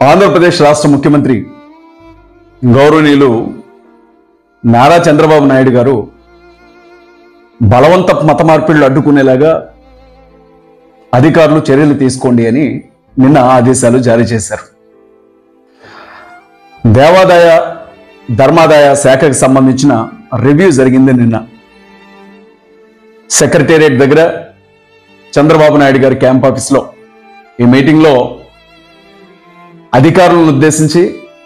ఆంధ్రప్రదేశ్ రాష్ట్ర ముఖ్యమంత్రి గౌరవనీయులు నారా చంద్రబాబు నాయుడు గారు బలవంత మత మార్పిళ్లు అడ్డుకునేలాగా అధికారులు చర్యలు తీసుకోండి అని నిన్న ఆదేశాలు జారీ చేశారు దేవాదాయ ధర్మాదాయ శాఖకు సంబంధించిన రివ్యూ జరిగింది నిన్న సెక్రటేరియట్ దగ్గర చంద్రబాబు నాయుడు గారి క్యాంప్ ఆఫీస్లో ఈ మీటింగ్లో అధికారులను ఉద్దేశించి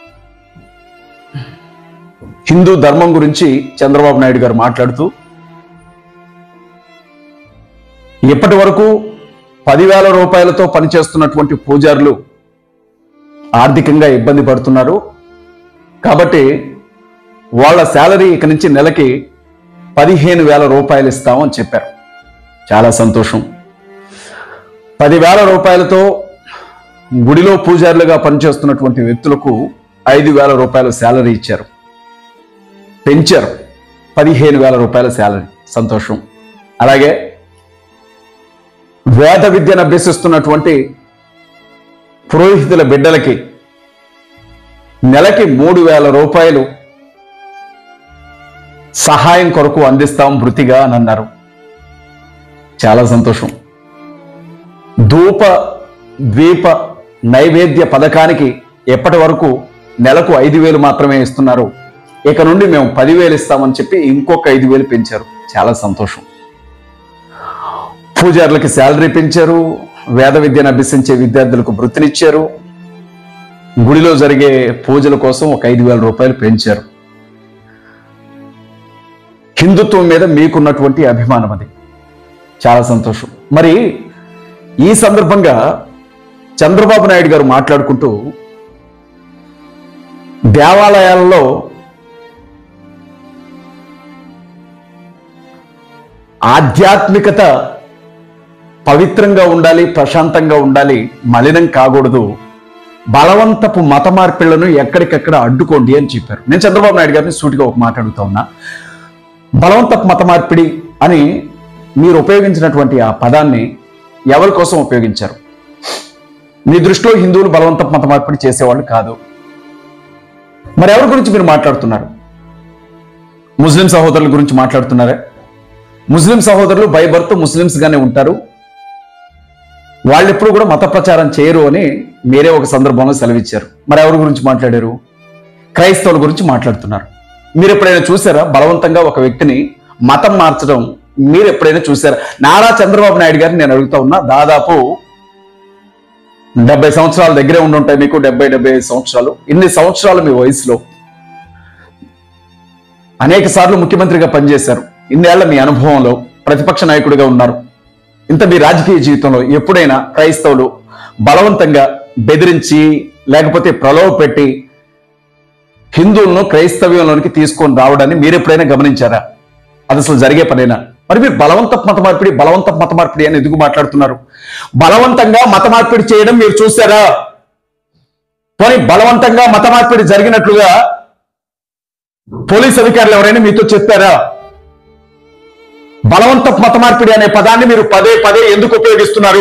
హిందూ ధర్మం గురించి చంద్రబాబు నాయుడు గారు మాట్లాడుతూ ఇప్పటి వరకు పదివేల రూపాయలతో పనిచేస్తున్నటువంటి పూజారులు ఆర్థికంగా ఇబ్బంది పడుతున్నారు కాబట్టి వాళ్ళ శాలరీ ఇక నుంచి నెలకి పదిహేను వేల రూపాయలు ఇస్తామని చెప్పారు చాలా సంతోషం పదివేల రూపాయలతో గుడిలో పూజారులుగా పనిచేస్తున్నటువంటి వ్యక్తులకు ఐదు వేల రూపాయల శాలరీ ఇచ్చారు పెంచారు పదిహేను వేల రూపాయల శాలరీ సంతోషం అలాగే వేద విద్యను అభ్యసిస్తున్నటువంటి పురోహితుల బిడ్డలకి నెలకి మూడు వేల రూపాయలు సహాయం కొరకు అందిస్తాం వృత్తిగా అని అన్నారు చాలా సంతోషం ధూప ద్వీప నైవేద్య పథకానికి ఎప్పటి వరకు నెలకు ఐదు వేలు మాత్రమే ఇస్తున్నారు ఇక నుండి మేము పదివేలు ఇస్తామని చెప్పి ఇంకొక ఐదు వేలు పెంచారు చాలా సంతోషం పూజారులకి శాలరీ పెంచారు వేద విద్యను అభ్యసించే విద్యార్థులకు వృత్తినిచ్చారు గుడిలో జరిగే పూజల కోసం ఒక ఐదు వేల రూపాయలు పెంచారు హిందుత్వం మీద మీకున్నటువంటి అభిమానం అది చాలా సంతోషం మరి ఈ సందర్భంగా చంద్రబాబు నాయుడు గారు మాట్లాడుకుంటూ దేవాలయాలలో ఆధ్యాత్మికత పవిత్రంగా ఉండాలి ప్రశాంతంగా ఉండాలి మలినం కాకూడదు బలవంతపు మత మార్పిళ్లను ఎక్కడికక్కడ అడ్డుకోండి అని చెప్పారు నేను చంద్రబాబు నాయుడు గారిని సూటిగా ఒక మాట అడుగుతా ఉన్నా బలవంతపు మత మార్పిడి అని మీరు ఉపయోగించినటువంటి ఆ పదాన్ని ఎవరి కోసం ఉపయోగించారు మీ దృష్టిలో హిందువులు బలవంతపు మత మార్పిడి చేసేవాళ్ళు కాదు మరి ఎవరి గురించి మీరు మాట్లాడుతున్నారు ముస్లిం సహోదరుల గురించి మాట్లాడుతున్నారా ముస్లిం సహోదరులు బై బర్త్ ముస్లిమ్స్ గానే ఉంటారు వాళ్ళు ఎప్పుడు కూడా మత ప్రచారం చేయరు అని మీరే ఒక సందర్భంలో సెలవిచ్చారు మరి ఎవరి గురించి మాట్లాడారు క్రైస్తవుల గురించి మాట్లాడుతున్నారు మీరు ఎప్పుడైనా చూసారా బలవంతంగా ఒక వ్యక్తిని మతం మార్చడం మీరు ఎప్పుడైనా చూసారా నారా చంద్రబాబు నాయుడు గారిని నేను అడుగుతా ఉన్నా దాదాపు డెబ్బై సంవత్సరాల దగ్గరే ఉండుంటాయి మీకు డెబ్బై డెబ్బై ఐదు సంవత్సరాలు ఇన్ని సంవత్సరాలు మీ వయసులో అనేక సార్లు ముఖ్యమంత్రిగా పనిచేశారు ఇన్నేళ్ల మీ అనుభవంలో ప్రతిపక్ష నాయకుడిగా ఉన్నారు ఇంత మీ రాజకీయ జీవితంలో ఎప్పుడైనా క్రైస్తవులు బలవంతంగా బెదిరించి లేకపోతే ప్రలోభ పెట్టి హిందువులను క్రైస్తవ్యంలోనికి తీసుకొని రావడాన్ని మీరు ఎప్పుడైనా గమనించారా అది అసలు జరిగే పనేనా మరి మీరు బలవంత మత మార్పిడి బలవంత మత మార్పిడి అని ఎందుకు మాట్లాడుతున్నారు బలవంతంగా మత మార్పిడి చేయడం మీరు చూసారా పోనీ బలవంతంగా మత మార్పిడి జరిగినట్లుగా పోలీస్ అధికారులు ఎవరైనా మీతో చెప్పారా బలవంత మత మార్పిడి అనే పదాన్ని మీరు పదే పదే ఎందుకు ఉపయోగిస్తున్నారు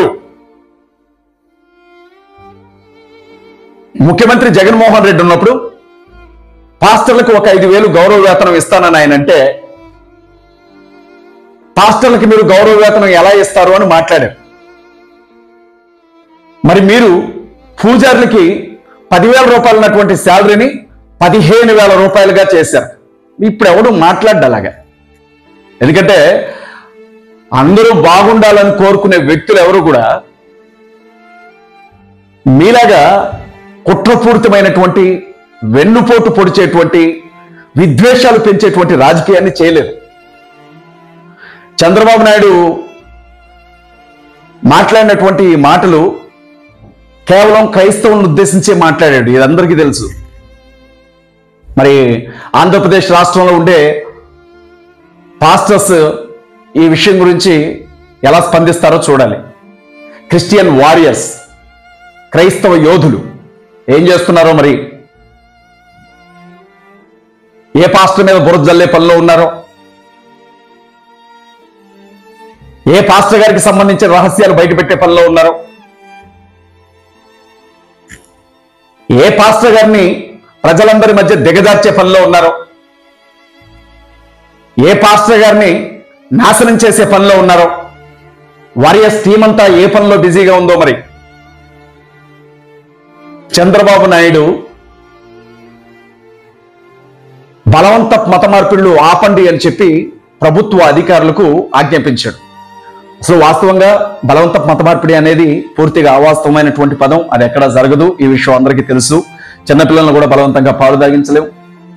ముఖ్యమంత్రి జగన్మోహన్ రెడ్డి ఉన్నప్పుడు పాస్టర్లకు ఒక ఐదు వేలు గౌరవ వేతనం ఇస్తానని ఆయన అంటే పాస్టర్లకి మీరు గౌరవ వేతనం ఎలా ఇస్తారు అని మాట్లాడారు మరి మీరు పూజారులకి పదివేల రూపాయలు ఉన్నటువంటి శాలరీని పదిహేను వేల రూపాయలుగా చేశారు ఇప్పుడు ఎవడు మాట్లాడ్డు అలాగా ఎందుకంటే అందరూ బాగుండాలని కోరుకునే వ్యక్తులు ఎవరు కూడా మీలాగా కుట్రపూరితమైనటువంటి వెన్నుపోటు పొడిచేటువంటి విద్వేషాలు పెంచేటువంటి రాజకీయాన్ని చేయలేదు చంద్రబాబు నాయుడు మాట్లాడినటువంటి ఈ మాటలు కేవలం క్రైస్తవులను ఉద్దేశించే మాట్లాడాడు ఇది అందరికీ తెలుసు మరి ఆంధ్రప్రదేశ్ రాష్ట్రంలో ఉండే పాస్టర్స్ ఈ విషయం గురించి ఎలా స్పందిస్తారో చూడాలి క్రిస్టియన్ వారియర్స్ క్రైస్తవ యోధులు ఏం చేస్తున్నారో మరి ఏ పాస్టర్ మీద బురద జల్లే పనిలో ఉన్నారో ఏ పాస్టర్ గారికి సంబంధించిన రహస్యాలు బయటపెట్టే పనిలో ఉన్నారో ఏ పాస్టర్ గారిని ప్రజలందరి మధ్య దిగజార్చే పనిలో ఉన్నారో ఏ పాస్టర్ గారిని నాశనం చేసే పనిలో ఉన్నారో వారియస్ టీం అంతా ఏ పనిలో బిజీగా ఉందో మరి చంద్రబాబు నాయుడు బలవంత మత మార్పిళ్ళు ఆపండి అని చెప్పి ప్రభుత్వ అధికారులకు ఆజ్ఞాపించాడు అసలు వాస్తవంగా బలవంత మత మార్పిడి అనేది పూర్తిగా అవాస్తవమైనటువంటి పదం అది ఎక్కడా జరగదు ఈ విషయం అందరికీ తెలుసు చిన్నపిల్లలను కూడా బలవంతంగా పాలు తాగించలేం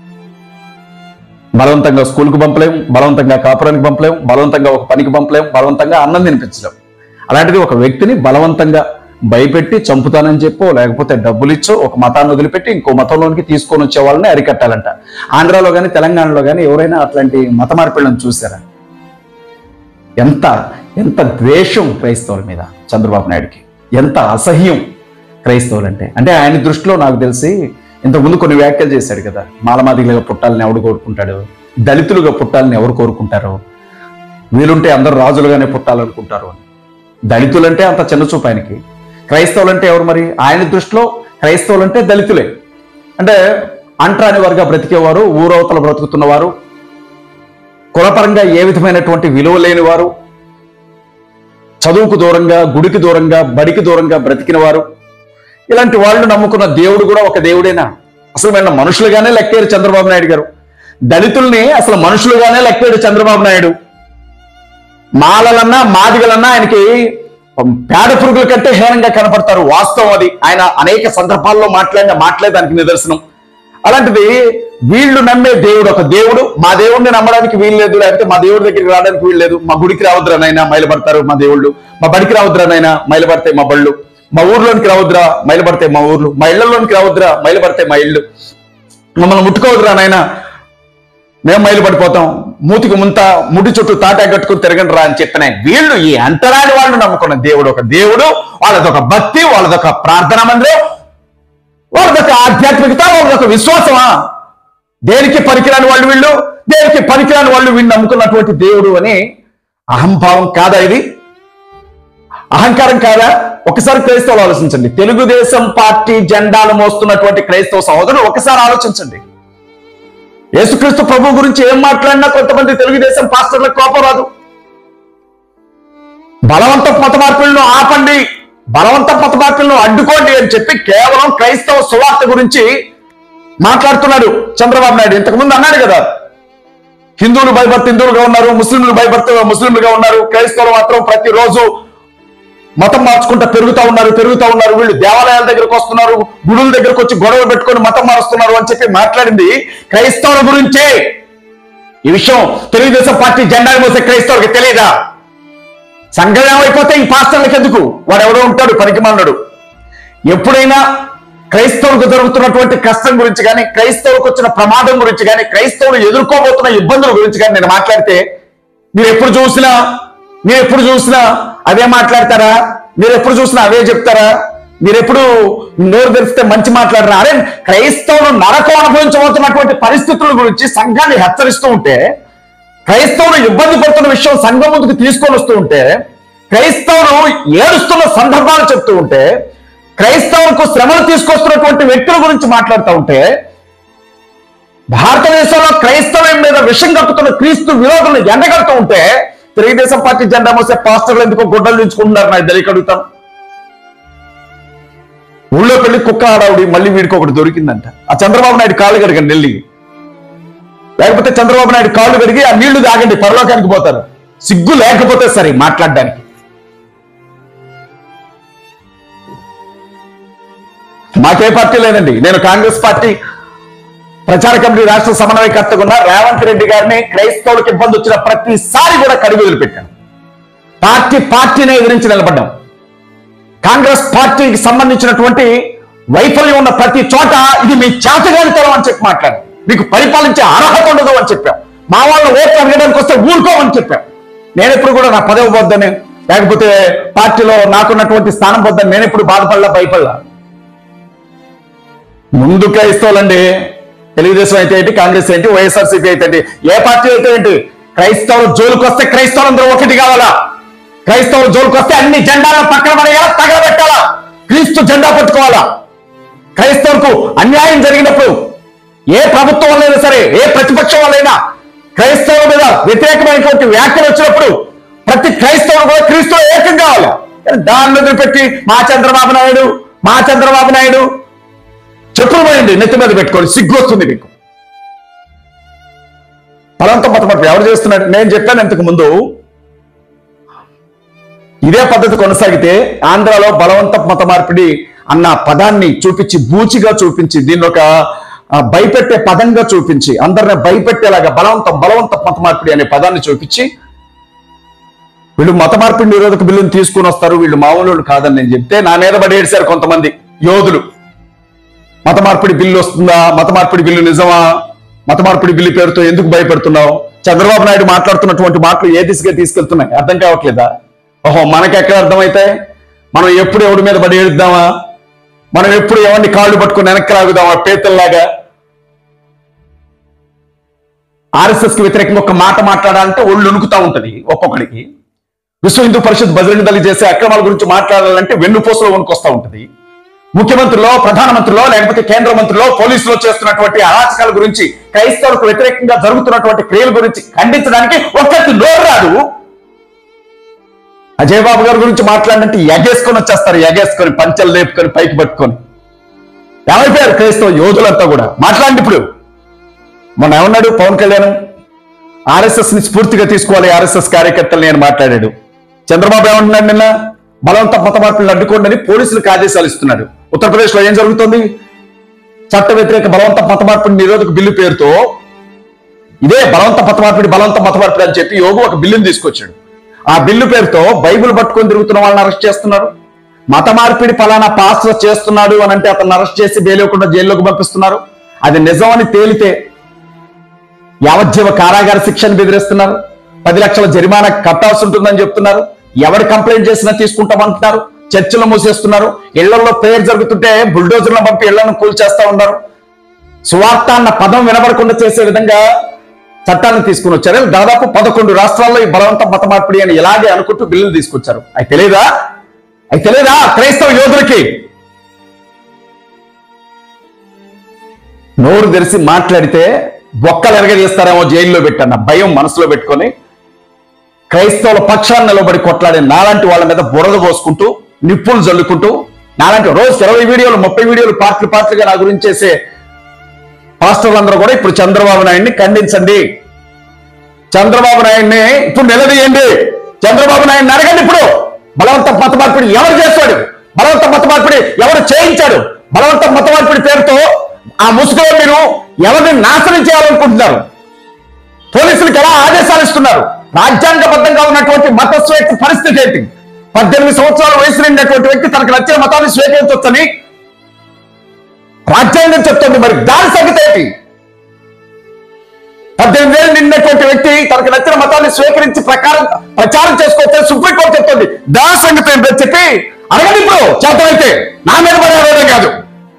బలవంతంగా స్కూల్కి పంపలేం బలవంతంగా కాపురానికి పంపలేం బలవంతంగా ఒక పనికి పంపలేం బలవంతంగా అన్నం తినిపించలేం అలాంటిది ఒక వ్యక్తిని బలవంతంగా భయపెట్టి చంపుతానని చెప్పో లేకపోతే డబ్బులు ఇచ్చో ఒక మతాన్ని వదిలిపెట్టి ఇంకో మతంలోనికి తీసుకొని వచ్చే వాళ్ళని అరికట్టాలంట ఆంధ్రాలో కానీ తెలంగాణలో కానీ ఎవరైనా అట్లాంటి మత మార్పిళ్ళని చూసారా ఎంత ఎంత ద్వేషం క్రైస్తవుల మీద చంద్రబాబు నాయుడుకి ఎంత అసహ్యం క్రైస్తవులంటే అంటే ఆయన దృష్టిలో నాకు తెలిసి ఇంతకుముందు కొన్ని వ్యాఖ్యలు చేశాడు కదా మాలమాదిగలుగా పుట్టాలని ఎవడు కోరుకుంటాడు దళితులుగా పుట్టాలని ఎవరు కోరుకుంటారు వీలుంటే అందరు రాజులుగానే పుట్టాలనుకుంటారు అని దళితులంటే అంత చిన్న చూపు ఆయనకి క్రైస్తవులంటే ఎవరు మరి ఆయన దృష్టిలో క్రైస్తవులంటే దళితులే అంటే అంటరాని వర్గా బ్రతికేవారు ఊరవతల బ్రతుకుతున్నవారు కులపరంగా ఏ విధమైనటువంటి విలువ లేని వారు చదువుకు దూరంగా గుడికి దూరంగా బడికి దూరంగా బ్రతికిన వారు ఇలాంటి వాళ్ళు నమ్ముకున్న దేవుడు కూడా ఒక దేవుడేనా అసలు వీళ్ళ మనుషులుగానే లెక్కారు చంద్రబాబు నాయుడు గారు దళితుల్ని అసలు మనుషులుగానే లెక్కాడు చంద్రబాబు నాయుడు మాలలన్నా మాదిగలన్నా ఆయనకి పేడ పురుగుల కంటే హీనంగా కనపడతారు వాస్తవం అది ఆయన అనేక సందర్భాల్లో మాట్లాడిన మాట్లాడే దానికి నిదర్శనం అలాంటిది వీళ్ళు నమ్మే దేవుడు ఒక దేవుడు మా దేవుడిని నమ్మడానికి వీలు లేదు లేకపోతే మా దేవుడి దగ్గరికి రావడానికి వీలు లేదు మా గుడికి రావద్దురానైనా మైలపడతారు మా దేవుళ్ళు మా బడికి రావద్దురానైనా మైలపడతాయి మా బళ్ళు మా ఊర్లోనికి రావద్దురా మైలపడతాయి మా ఊర్లు మా ఇళ్లలోనికి రావద్దురా మైలపడతాయి మా ఇళ్ళు మమ్మల్ని ముట్టుకోవద్దురా నాయనా మేము మైలు పడిపోతాం మూతికి ముంత ముడి చుట్టూ తాటా కట్టుకుని తిరగండి రా అని చెప్పిన వీళ్ళు ఈ అంతరాని వాళ్ళు నమ్ముకున్న దేవుడు ఒక దేవుడు వాళ్ళదొక భక్తి వాళ్ళదొక ప్రార్థన మందిరం వాళ్ళదొక ఆధ్యాత్మికత వాళ్ళదొక విశ్వాసమా దేనికి పనికిరాని వాళ్ళు వీళ్ళు దేనికి పనికిరాని వాళ్ళు వీళ్ళు నమ్ముకున్నటువంటి దేవుడు అని అహంభావం కాదా ఇది అహంకారం కాదా ఒకసారి క్రైస్తవులు ఆలోచించండి తెలుగుదేశం పార్టీ జెండాలు మోస్తున్నటువంటి క్రైస్తవ సహోదరులు ఒకసారి ఆలోచించండి యేసుక్రీస్తు ప్రభు గురించి ఏం మాట్లాడినా కొంతమంది తెలుగుదేశం పాస్టర్లకు కోపం రాదు బలవంత మత మార్పులను ఆపండి బలవంత మత మార్పులను అడ్డుకోండి అని చెప్పి కేవలం క్రైస్తవ సువార్త గురించి మాట్లాడుతున్నాడు చంద్రబాబు నాయుడు ఇంతకుముందు అన్నాడు కదా హిందువులు భయభర్త హిందువులుగా ఉన్నారు ముస్లింలు భయభర్త ముస్లింలుగా ఉన్నారు క్రైస్తవులు మాత్రం ప్రతిరోజు మతం మార్చుకుంటా పెరుగుతా ఉన్నారు పెరుగుతా ఉన్నారు వీళ్ళు దేవాలయాల దగ్గరకు వస్తున్నారు గుడుల దగ్గరకు వచ్చి గొడవ పెట్టుకొని మతం మారుస్తున్నారు అని చెప్పి మాట్లాడింది క్రైస్తవుల గురించే ఈ విషయం తెలుగుదేశం పార్టీ జెండా మోసే క్రైస్తవులకి తెలియదా సంఘం ఏమైపోతే ఈ పాస్టర్లకు ఎందుకు వాడు ఎవడో ఉంటాడు పనికిమాలినాడు ఎప్పుడైనా క్రైస్తవులకు జరుగుతున్నటువంటి కష్టం గురించి కానీ క్రైస్తవులకు వచ్చిన ప్రమాదం గురించి కానీ క్రైస్తవులు ఎదుర్కోబోతున్న ఇబ్బందుల గురించి కానీ నేను మాట్లాడితే మీరు ఎప్పుడు చూసినా మీరు ఎప్పుడు చూసినా అదే మాట్లాడతారా మీరు ఎప్పుడు చూసినా అవే చెప్తారా మీరు ఎప్పుడు నోరు తెరిస్తే మంచి మాట్లాడరా అరే క్రైస్తవులు నరకం అనుభవించబోతున్నటువంటి పరిస్థితుల గురించి సంఘాన్ని హెచ్చరిస్తూ ఉంటే క్రైస్తవులు ఇబ్బంది పడుతున్న విషయం సంఘం ముందుకు తీసుకొని వస్తూ ఉంటే క్రైస్తవులు ఏడుస్తున్న సందర్భాలు చెప్తూ ఉంటే క్రైస్తవులకు శ్రమలు తీసుకొస్తున్నటువంటి వ్యక్తుల గురించి మాట్లాడుతూ ఉంటే భారతదేశంలో క్రైస్తవం మీద విషం కక్కుతున్న క్రీస్తు విరోధులను ఎండగడుతూ ఉంటే తెలుగుదేశం పార్టీ జెండా మోసే పాస్టర్లు ఎందుకో గుడ్డలు దించుకుంటున్నారు నాకు తెలియక అడుగుతాను ఊళ్ళో పెళ్లి కుక్క ఆడావిడి మళ్ళీ వీడికి ఒకటి దొరికిందంట ఆ చంద్రబాబు నాయుడు కాళ్ళు కడగండి వెళ్ళి లేకపోతే చంద్రబాబు నాయుడు కాళ్ళు కడిగి ఆ నీళ్లు తాగండి పరలోకానికి పోతారు సిగ్గు లేకపోతే సరే మాట్లాడడానికి మాకే పార్టీ లేదండి నేను కాంగ్రెస్ పార్టీ ప్రచార కమిటీ రాష్ట్ర సమన్వయకర్తగా ఉన్న రేవంత్ రెడ్డి గారిని క్రైస్తవులకు ఇబ్బంది వచ్చిన ప్రతిసారి కూడా కడిగి వదిలిపెట్టాను పార్టీ పార్టీనే ఎదిరించి నిలబడ్డాం కాంగ్రెస్ పార్టీకి సంబంధించినటువంటి వైఫల్యం ఉన్న ప్రతి చోట ఇది మీ చేతగానితనం అని చెప్పి మాట్లాడు మీకు పరిపాలించే అర్హత ఉండదు అని చెప్పాం మా వాళ్ళని ఓట్లు అడగడానికి వస్తే ఊరుకోమని చెప్పాం నేను ఎప్పుడు కూడా నా పదవి వద్దని లేకపోతే పార్టీలో నాకున్నటువంటి స్థానం వద్దని నేను ఎప్పుడు బాధపడలా భయపడలా ముందు క్రైస్తవులండి తెలుగుదేశం అయితే ఏంటి కాంగ్రెస్ ఏంటి వైఎస్ఆర్సీపీ అయితే ఏంటి ఏ పార్టీ అయితే ఏంటి క్రైస్తవులు జోలికి వస్తే క్రైస్తవులందరూ ఒకటి కావాలా క్రైస్తవులు జోలికి వస్తే అన్ని జెండాలను పక్కన పడేయాలా తగలబెట్టాలా క్రీస్తు జెండా పట్టుకోవాలా క్రైస్తవులకు అన్యాయం జరిగినప్పుడు ఏ ప్రభుత్వం వల్లైనా సరే ఏ ప్రతిపక్షం వల్లైనా క్రైస్తవుల మీద వ్యతిరేకమైనటువంటి వ్యాఖ్యలు వచ్చినప్పుడు ప్రతి క్రైస్తవుడు కూడా క్రీస్తు ఏకం కావాలి కానీ దాన్ని వదిలిపెట్టి మా చంద్రబాబు నాయుడు మా చంద్రబాబు నాయుడు చెప్పులు పోయింది నెత్తి మీద పెట్టుకొని సిగ్గు వస్తుంది మీకు బలవంతం మతమర్పు ఎవరు చేస్తున్నాడు నేను చెప్పాను ఇంతకు ముందు ఇదే పద్ధతి కొనసాగితే ఆంధ్రాలో బలవంత మత మార్పిడి అన్న పదాన్ని చూపించి బూచిగా చూపించి దీన్ని ఒక ఆ, భయపెట్టే పదంగా చూపించి అందరిని భయపెట్టేలాగా బలవంతం బలవంత మత మార్పిడి అనే పదాన్ని చూపించి వీళ్ళు మత మార్పిడి నిరోధక బిల్లుని తీసుకుని వస్తారు వీళ్ళు మామూలు వాళ్ళు కాదని నేను చెప్తే నా మీద పడి ఏడ్చారు కొంతమంది యోధులు మత మార్పిడి బిల్లు వస్తుందా మత మార్పిడి బిల్లు నిజమా మత మార్పిడి బిల్లు పేరుతో ఎందుకు భయపెడుతున్నావు చంద్రబాబు నాయుడు మాట్లాడుతున్నటువంటి మాటలు ఏ దిశగా తీసుకెళ్తున్నాయి అర్థం కావట్లేదా ఓహో మనకెక్కడ అర్థమైతే మనం ఎప్పుడు ఎవడి మీద పడి ఏడుద్దామా మనం ఎప్పుడు ఎవరిని కాళ్ళు పట్టుకుని వెనక్కి లాగుదామా పేతల్లాగా ఆర్ఎస్ఎస్ కి వ్యతిరేకంగా ఒక మాట మాట్లాడాలంటే ఒళ్ళు ఉణుకుతా ఉంటది ఒక్కొక్కడికి విశ్వ హిందూ పరిషత్ బజరంగ దళి చేసే అక్రమాల గురించి మాట్లాడాలంటే వెన్నుపోసలో వణుకొస్తా ఉంటది ముఖ్యమంత్రిలో ప్రధానమంత్రిలో లేకపోతే కేంద్ర మంత్రిలో పోలీసులో చేస్తున్నటువంటి అరాచకాల గురించి క్రైస్తవులకు వ్యతిరేకంగా జరుగుతున్నటువంటి క్రియల గురించి ఖండించడానికి ఒక్కటి నోరు రాదు అజయ్ బాబు గారి గురించి మాట్లాడినట్టు ఎగేసుకొని వచ్చేస్తారు ఎగేసుకొని పంచలు లేపుకొని పైకి పట్టుకొని ఏమైపోయారు క్రైస్తవ యోధులంతా కూడా మాట్లాడండి ఇప్పుడు మొన్న ఏమన్నాడు పవన్ కళ్యాణ్ ఆర్ఎస్ఎస్ ని స్ఫూర్తిగా తీసుకోవాలి ఆర్ఎస్ఎస్ కార్యకర్తలు నేను మాట్లాడాడు చంద్రబాబు ఏమంటున్నాడు నిన్న బలవంత మత మార్పులను అడ్డుకోండి అని పోలీసులకు ఆదేశాలు ఇస్తున్నాడు ఉత్తరప్రదేశ్ లో ఏం జరుగుతుంది చట్ట వ్యతిరేక బలవంత మత మార్పిడి నిరోధక బిల్లు పేరుతో ఇదే బలవంత మత మార్పిడి బలవంత మత మార్పిడి అని చెప్పి యోగు ఒక బిల్లుని తీసుకొచ్చాడు ఆ బిల్లు పేరుతో బైబిల్ పట్టుకొని తిరుగుతున్న వాళ్ళని అరెస్ట్ చేస్తున్నారు మత మార్పిడి ఫలానా పాస్టర్ చేస్తున్నాడు అని అంటే అతను అరెస్ట్ చేసి బెయిలేకుండా జైల్లోకి పంపిస్తున్నారు అది నిజం అని తేలితే యావజ్జీవ కారాగార శిక్షను బెదిరిస్తున్నారు పది లక్షల జరిమానా కట్టాల్సి ఉంటుందని చెప్తున్నారు ఎవరు కంప్లైంట్ చేసినా తీసుకుంటామంటున్నారు చర్చలు మూసేస్తున్నారు ఇళ్లలో ప్రేయర్ జరుగుతుంటే బుల్డోజర్లను పంపి ఇళ్లను కూల్చేస్తా ఉన్నారు సువార్త అన్న పదం వినబడకుండా చేసే విధంగా చట్టాలను తీసుకుని వచ్చారు దాదాపు పదకొండు రాష్ట్రాల్లో ఈ బలవంత మత మార్పిడి అని ఇలాగే అనుకుంటూ బిల్లులు తీసుకొచ్చారు అవి తెలియదా అవి తెలియదా క్రైస్తవ యోధులకి నోరు తెరిచి మాట్లాడితే బొక్కలు ఎరగజేస్తారేమో జైల్లో పెట్టన్న భయం మనసులో పెట్టుకొని క్రైస్తవుల పక్షాన్ని నిలబడి కొట్లాడే నాలాంటి వాళ్ళ మీద బురద పోసుకుంటూ నిప్పులు జల్లుకుంటూ నాలాంటి రోజు ఇరవై వీడియోలు ముప్పై వీడియోలు పార్ట్లు పార్ట్లుగా నా గురించి చేసే పాస్టర్లందరూ కూడా ఇప్పుడు చంద్రబాబు నాయుడిని ఖండించండి చంద్రబాబు నాయుడిని ఇప్పుడు నిలదీయండి చంద్రబాబు నాయుడిని అడగండి ఇప్పుడు బలవంత మత మార్పిడి ఎవరు చేస్తాడు బలవంత మత మార్పిడి ఎవరు చేయించాడు బలవంత మత మార్పిడి పేరుతో ఆ ముసుగులో మీరు ఎవరిని నాశనం చేయాలనుకుంటున్నారు పోలీసులకు ఎలా ఆదేశాలు ఇస్తున్నారు రాజ్యాంగబద్ధంగా ఉన్నటువంటి మత స్వేచ్ఛ పరిస్థితి ఏంటి పద్దెనిమిది సంవత్సరాల వయసు నిండినటువంటి వ్యక్తి తనకు నచ్చిన మతాన్ని స్వీకరించవచ్చని రాజ్యాంగం చెప్తుంది మరి దాని సంగతి ఏంటి పద్దెనిమిది ఏళ్ళు నిండినటువంటి వ్యక్తి తనకు నచ్చిన మతాన్ని స్వీకరించి ప్రకారం ప్రచారం చేసుకోవచ్చు సుప్రీంకోర్టు చెప్తుంది దాని సంగతి ఏంటని చెప్పి అడగండి ఇప్పుడు చేతనైతే నా మీద పడే అడగడం కాదు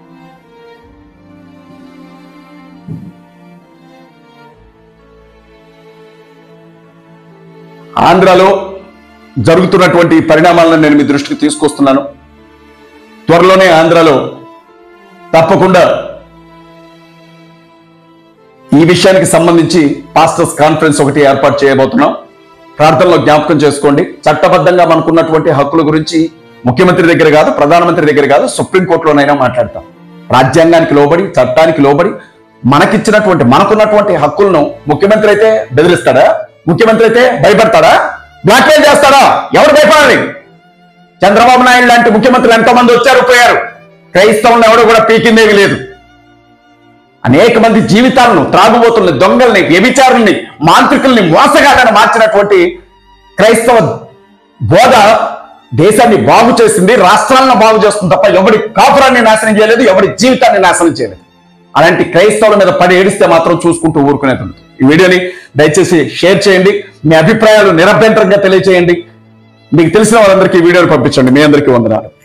ఆంధ్రాలో జరుగుతున్నటువంటి పరిణామాలను నేను మీ దృష్టికి తీసుకొస్తున్నాను త్వరలోనే ఆంధ్రాలో తప్పకుండా ఈ విషయానికి సంబంధించి పాస్టర్స్ కాన్ఫరెన్స్ ఒకటి ఏర్పాటు చేయబోతున్నాం ప్రార్థనలో జ్ఞాపకం చేసుకోండి చట్టబద్ధంగా మనకున్నటువంటి హక్కుల గురించి ముఖ్యమంత్రి దగ్గర కాదు ప్రధానమంత్రి దగ్గర కాదు సుప్రీంకోర్టులోనైనా మాట్లాడతాం రాజ్యాంగానికి లోబడి చట్టానికి లోబడి మనకిచ్చినటువంటి మనకున్నటువంటి హక్కులను ముఖ్యమంత్రి అయితే బెదిరిస్తాడా ముఖ్యమంత్రి అయితే భయపడతాడా బ్లాక్మెయిల్ చేస్తాడా ఎవరు భయపడాలి చంద్రబాబు నాయుడు లాంటి ముఖ్యమంత్రులు ఎంతో మంది వచ్చారు పోయారు క్రైస్తవులను ఎవరు కూడా పీకిందేవి లేదు అనేక మంది జీవితాలను త్రాగుబోతుల్ని దొంగల్ని వ్యభిచారుల్ని మాంత్రికుల్ని మోసగాళ్ళని మార్చినటువంటి క్రైస్తవ బోధ దేశాన్ని బాగు చేసింది రాష్ట్రాలను బాగు చేస్తుంది తప్ప ఎవడి కాపురాన్ని నాశనం చేయలేదు ఎవడి జీవితాన్ని నాశనం చేయలేదు అలాంటి క్రైస్తవుల మీద పడి ఏడిస్తే మాత్రం చూసుకుంటూ ఊరుకునేది ఉండదు. ఈ వీడియోని దయచేసి షేర్ చేయండి మీ అభిప్రాయాలు నిరభ్యంతరంగా తెలియచేయండి మీకు తెలిసిన వాళ్ళందరికీ ఈ వీడియోని పంపించండి మీ అందరికీ వందనాలు